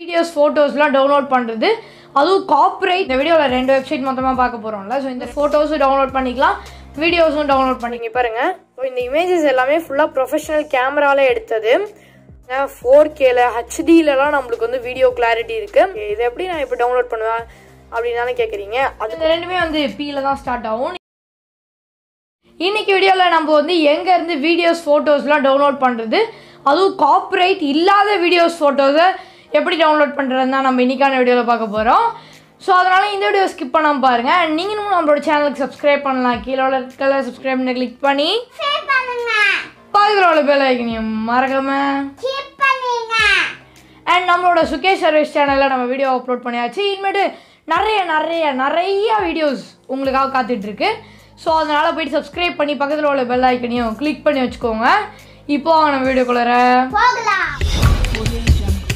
videos ஃபோட்டோஸ்லாம் download பண்ணுறது அதுவும் காப்ரைட் இந்த வீடியோவில் ரெண்டு வெப்சைட் மொத்தமாக பார்க்க போகிறோம்ல ஸோ இந்த ஃபோட்டோஸும் டவுன்லோட் பண்ணிக்கலாம் வீடியோஸும் டவுன்லோட் பண்ணிங்க பாருங்க ஸோ இந்த இமேஜஸ் எல்லாமே ஃபுல்லாக ப்ரொஃபஷனல் கேமரால எடுத்தது ஃபோர் கேல ஹெச்டிலலாம் நம்மளுக்கு வந்து வீடியோ கிளாரிட்டி இருக்கு இது எப்படி நான் இப்போ டவுன்லோட் பண்ணுவேன் அப்படின்னு தானே கேட்குறீங்க அது இந்த ரெண்டுமே வந்து பீல தான் ஸ்டார்ட் ஆகும் இன்னைக்கு வீடியோவில் நம்ம வந்து எங்கேருந்து வீடியோஸ் ஃபோட்டோஸ்லாம் டவுன்லோட் பண்ணுறது அதுவும் காப்ரைட் இல்லாத வீடியோஸ் ஃபோட்டோஸை எப்படி டவுன்லோட் பண்ணுறதுன்னு தான் நம்ம இன்னைக்கான வீடியோவில் பார்க்க போகிறோம் ஸோ அதனால் இந்த வீடியோ ஸ்கிப் பண்ணாமல் பாருங்கள் அண்ட் நீங்களும் நம்மளோட சேனலுக்கு சப்ஸ்கிரைப் பண்ணலாம் கீழே உள்ள கலர் சப்ஸ்கிரைப் பண்ணி கிளிக் பண்ணி ஷேர் பண்ணுங்க பக்கத்தில் உள்ள பேல் ஐக்கனையும் மறக்காம கீப் பண்ணுங்க அண்ட் நம்மளோட சுகேஷ் சர்வீஸ் சேனலில் நம்ம வீடியோ அப்லோட் பண்ணியாச்சு இனிமேட்டு நிறைய நிறைய நிறைய வீடியோஸ் உங்களுக்காக காத்துட்ருக்கு ஸோ அதனால் போயிட்டு சப்ஸ்கிரைப் பண்ணி பக்கத்தில் உள்ள பெல் ஐக்கனையும் கிளிக் பண்ணி வச்சுக்கோங்க இப்போ வாங்க நம்ம வீடியோக்குள்ளார போகலாம்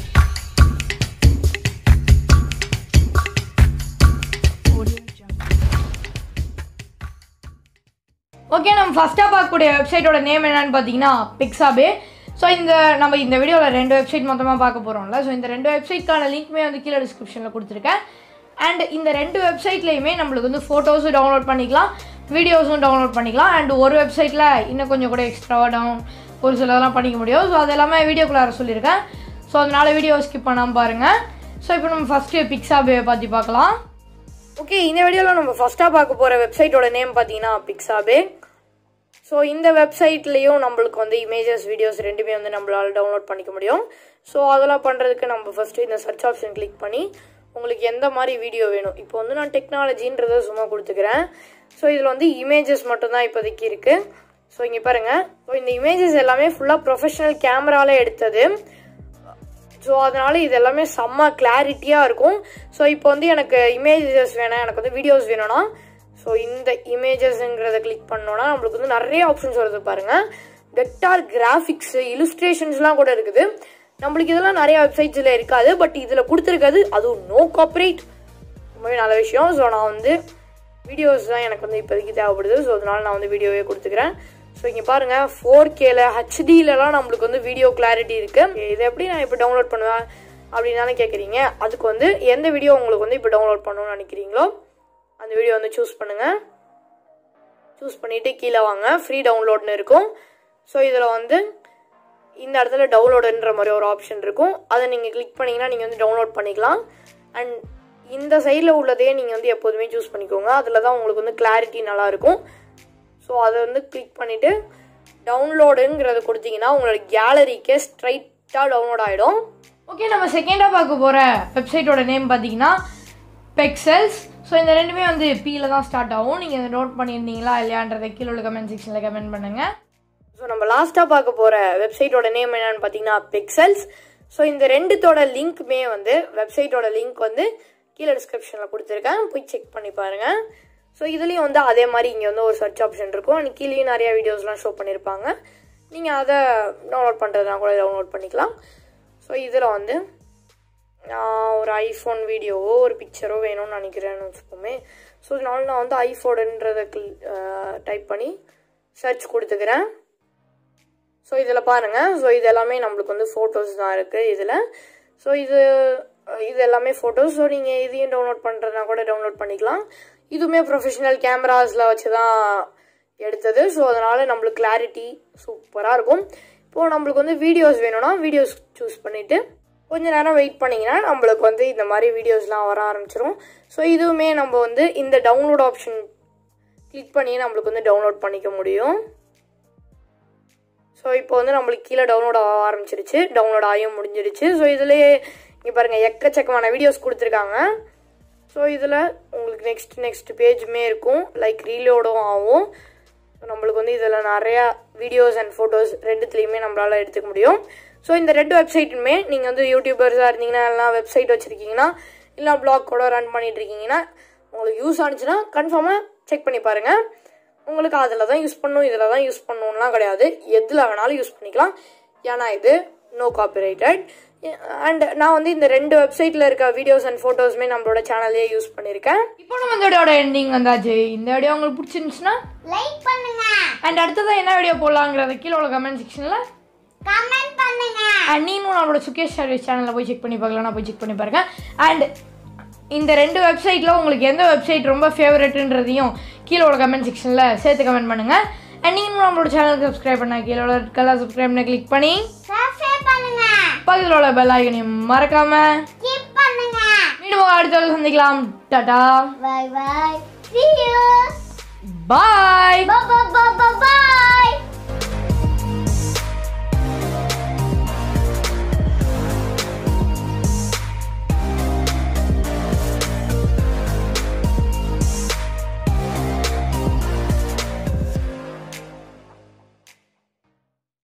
ஓகே நம்ம ஃபஸ்ட்டாக பார்க்கக்கூடிய வெப்சைட்டோட நேம் என்னன்னு பார்த்தீங்கன்னா பிக்ஸாபே ஸோ இந்த நம்ம இந்த வீடியோவில் ரெண்டு வெப்சைட் மொத்தமாக பார்க்க போகிறோம்ல ஸோ இந்த ரெண்டு வெப்சைட்கான லிங்க்மே வந்து கீழே டிஸ்கிரிப்ஷனில் கொடுத்துருக்கேன் அண்ட் இந்த ரெண்டு வெப்சைட்லேயுமே நம்மளுக்கு வந்து ஃபோட்டோஸும் டவுன்லோட் பண்ணிக்கலாம் வீடியோஸும் டவுன்லோட் பண்ணிக்கலாம் அண்ட் ஒரு வெப்சைட்டில் இன்னும் கொஞ்சம் கூட எக்ஸ்ட்ராவாக டவுன் ஒரு சிலதெல்லாம் பண்ணிக்க முடியும் ஸோ அது எல்லாமே வீடியோக்குள்ளார சொல்லியிருக்கேன் ஸோ அதனால் வீடியோ ஸ்கிப் பண்ணாமல் பாருங்கள் ஸோ இப்போ நம்ம ஃபஸ்ட்டு பிக்ஸாபே பற்றி பார்க்கலாம் ஓகே இந்த வீடியோவில் நம்ம ஃபஸ்ட்டாக பார்க்க போகிற வெப்சைட்டோட நேம் பார்த்தீங்கன்னா பிக்ஸாபே ஸோ இந்த வெப்சைட்லேயும் நம்மளுக்கு வந்து இமேஜஸ் வீடியோஸ் ரெண்டுமே வந்து நம்மளால் டவுன்லோட் பண்ணிக்க முடியும் ஸோ அதெல்லாம் பண்ணுறதுக்கு நம்ம ஃபஸ்ட்டு இந்த சர்ச் ஆப்ஷன் கிளிக் பண்ணி உங்களுக்கு எந்த மாதிரி வீடியோ வேணும் இப்போ வந்து நான் டெக்னாலஜின்றதை சும்மா கொடுத்துக்கிறேன் ஸோ இதில் வந்து இமேஜஸ் மட்டும்தான் இப்போதைக்கு இருக்குது ஸோ இங்கே பாருங்கள் ஸோ இந்த இமேஜஸ் எல்லாமே ஃபுல்லாக ப்ரொஃபஷனல் கேமரால எடுத்தது ஸோ அதனால இது எல்லாமே செம்ம கிளாரிட்டியாக இருக்கும் ஸோ இப்போ வந்து எனக்கு இமேஜஸ் வேணும் எனக்கு வந்து வீடியோஸ் வேணும்னா ஸோ இந்த இமேஜஸ்ங்கிறத கிளிக் பண்ணோன்னா நம்மளுக்கு வந்து நிறைய ஆப்ஷன்ஸ் வருது பாருங்க வெக்டார் கிராஃபிக்ஸ் இலுஸ்ட்ரேஷன்ஸ்லாம் கூட இருக்குது நம்மளுக்கு இதெல்லாம் நிறைய வெப்சைட்ஸில் இருக்காது பட் இதில் கொடுத்துருக்காது அதுவும் நோ காப்பரேட் ரொம்பவே நல்ல விஷயம் ஸோ நான் வந்து வீடியோஸ் தான் எனக்கு வந்து இப்போதைக்கு தேவைப்படுது ஸோ அதனால நான் வந்து வீடியோவே கொடுத்துக்கிறேன் ஸோ இங்கே பாருங்கள் ஃபோர் கேல ஹெச்டிலலாம் நம்மளுக்கு வந்து வீடியோ கிளாரிட்டி இருக்குது இது எப்படி நான் இப்போ டவுன்லோட் பண்ணுவேன் அப்படின்னு தானே கேட்குறீங்க அதுக்கு வந்து எந்த வீடியோ உங்களுக்கு வந்து இப்போ டவுன்லோட் பண்ணணும்னு நினைக்கிறீங்களோ அந்த வீடியோ வந்து சூஸ் பண்ணுங்கள் சூஸ் பண்ணிவிட்டு கீழே வாங்க ஃப்ரீ டவுன்லோட்னு இருக்கும் ஸோ இதில் வந்து இந்த இடத்துல டவுன்லோடுன்ற மாதிரி ஒரு ஆப்ஷன் இருக்கும் அதை நீங்கள் கிளிக் பண்ணிங்கன்னா நீங்கள் வந்து டவுன்லோட் பண்ணிக்கலாம் அண்ட் இந்த சைடில் உள்ளதையே நீங்கள் வந்து எப்போதுமே சூஸ் பண்ணிக்கோங்க அதில் தான் உங்களுக்கு வந்து கிளாரிட்டி நல்லாயிருக்கும் ஸோ அதை வந்து கிளிக் பண்ணிவிட்டு டவுன்லோடுங்கிறத கொடுத்தீங்கன்னா உங்களோட கேலரிக்கு ஸ்ட்ரைட்டாக டவுன்லோட் ஆகிடும் ஓகே நம்ம செகண்டாக பார்க்க போகிற வெப்சைட்டோட நேம் பார்த்தீங்கன்னா பெக்சல்ஸ் ஸோ இந்த ரெண்டுமே வந்து பீல தான் ஸ்டார்ட் ஆகும் நீங்கள் இதை நோட் பண்ணியிருந்தீங்களா இல்லையான்றதை கீழே உள்ள கமெண்ட் செக்ஷனில் கமெண்ட் பண்ணுங்கள் ஸோ நம்ம லாஸ்ட்டாக பார்க்க போகிற வெப்சைட்டோட நேம் என்னன்னு பார்த்தீங்கன்னா பிக்சல்ஸ் ஸோ இந்த ரெண்டுத்தோட லிங்க்குமே வந்து வெப்சைட்டோட லிங்க் வந்து கீழே டிஸ்கிரிப்ஷனில் கொடுத்துருக்கேன் போய் செக் பண்ணி பாருங்கள் ஸோ இதுலேயும் வந்து அதே மாதிரி இங்கே வந்து ஒரு சர்ச் ஆப்ஷன் இருக்கும் அண்ட் கீழேயும் நிறைய வீடியோஸ்லாம் ஷோ பண்ணியிருப்பாங்க நீங்கள் அதை டவுன்லோட் பண்ணுறதுனா கூட டவுன்லோட் பண்ணிக்கலாம் ஸோ இதில் வந்து நான் ஒரு ஐஃபோன் வீடியோவோ ஒரு பிக்சரோ வேணும்னு நினைக்கிறேன்னு வச்சுக்கோமே ஸோ அதனால நான் வந்து ஐஃபோனுன்றதை டைப் பண்ணி சர்ச் கொடுத்துக்கிறேன் ஸோ இதில் பாருங்கள் ஸோ இது எல்லாமே நம்மளுக்கு வந்து ஃபோட்டோஸ் தான் இருக்குது இதில் ஸோ இது இது எல்லாமே ஃபோட்டோஸ் ஸோ நீங்கள் இதையும் டவுன்லோட் பண்ணுறதுனா கூட டவுன்லோட் பண்ணிக்கலாம் இதுவுமே ப்ரொஃபஷனல் கேமராஸில் வச்சு தான் எடுத்தது ஸோ அதனால் நம்மளுக்கு கிளாரிட்டி சூப்பராக இருக்கும் இப்போது நம்மளுக்கு வந்து வீடியோஸ் வேணும்னா வீடியோஸ் சூஸ் பண்ணிவிட்டு கொஞ்ச நேரம் வெயிட் பண்ணிங்கன்னா நம்மளுக்கு வந்து இந்த மாதிரி வீடியோஸ்லாம் வர ஆரம்பிச்சிரும் ஸோ இதுவுமே நம்ம வந்து இந்த டவுன்லோட் ஆப்ஷன் கிளிக் பண்ணி நம்மளுக்கு வந்து டவுன்லோட் பண்ணிக்க முடியும் ஸோ இப்போ வந்து நம்மளுக்கு கீழே டவுன்லோட் ஆக ஆரம்பிச்சிருச்சு டவுன்லோட் ஆகியும் முடிஞ்சிருச்சு ஸோ இதுலேயே இங்கே பாருங்கள் எக்கச்சக்கமான வீடியோஸ் கொடுத்துருக்காங்க ஸோ இதில் உங்களுக்கு நெக்ஸ்ட் நெக்ஸ்ட் பேஜுமே இருக்கும் லைக் ரீலோடும் ஆகும் ஸோ நம்மளுக்கு வந்து இதில் நிறையா வீடியோஸ் அண்ட் ஃபோட்டோஸ் ரெண்டுத்துலேயுமே நம்மளால் எடுத்துக்க முடியும் ஸோ இந்த ரெண்டு வெப்சைட்டுமே நீங்கள் வந்து யூடியூபர்ஸாக இருந்தீங்கன்னா இல்லைனா வெப்சைட் வச்சுருக்கீங்கன்னா இல்லை பிளாக் கூட ரன் பண்ணிட்டு இருக்கீங்கன்னா உங்களுக்கு யூஸ் ஆனிச்சுன்னா கன்ஃபார்மாக செக் பண்ணி பாருங்கள் உங்களுக்கு அதில் தான் யூஸ் பண்ணும் இதில் தான் யூஸ் பண்ணணும்லாம் கிடையாது எதில் வேணாலும் யூஸ் பண்ணிக்கலாம் ஏன்னா இது நோ காப்பிரைட்டட் அண்ட் நான் வந்து இந்த ரெண்டு வெப்சைட்டில் இருக்க வீடியோஸ் அண்ட் ஃபோட்டோஸுமே நம்மளோட சேனல்லே யூஸ் பண்ணியிருக்கேன் இப்போ நம்ம இந்த வீடியோட எண்டிங் வந்தாச்சு இந்த வீடியோ உங்களுக்கு பிடிச்சிருந்துச்சுன்னா லைக் பண்ணுங்க அண்ட் அடுத்ததான் என்ன வீடியோ போடலாங்கிறத கீழே உள்ள கமெண்ட் செக்ஷனில் கமெண்ட் பண்ணுங்க அண்ட் நீங்களும் நம்மளோட சுகேஷ் சர்வீஸ் சேனலில் போய் செக் பண்ணி பார்க்கலாம் போய் செக் பண்ணி பாருங்க அண்ட் இந்த ரெண்டு வெப்சைட்டில் உங்களுக்கு எந்த வெப்சைட் ரொம்ப ஃபேவரட்ன்றதையும் கீழே உள்ள கமெண்ட் செக்ஷனில் சேர்த்து கமெண்ட் பண்ணுங்கள் அண்ட் நீங்களும் நம்மளோட சேனலுக்கு சப்ஸ்கிரைப் பண்ண கீழே உள்ள கலர் சப்ஸ்கிரைப் பண்ண கிளிக் பண்ணி சப்ஸ்கிரைப் பண்ணுங்க பக்கத்தில் உள்ள பெல் ஐக்கனையும் மறக்காமல் கீப் பண்ணுங்க மீண்டும் அடுத்த தடவை சந்திக்கலாம் tata bye bye see you bye bye bye bye bye bye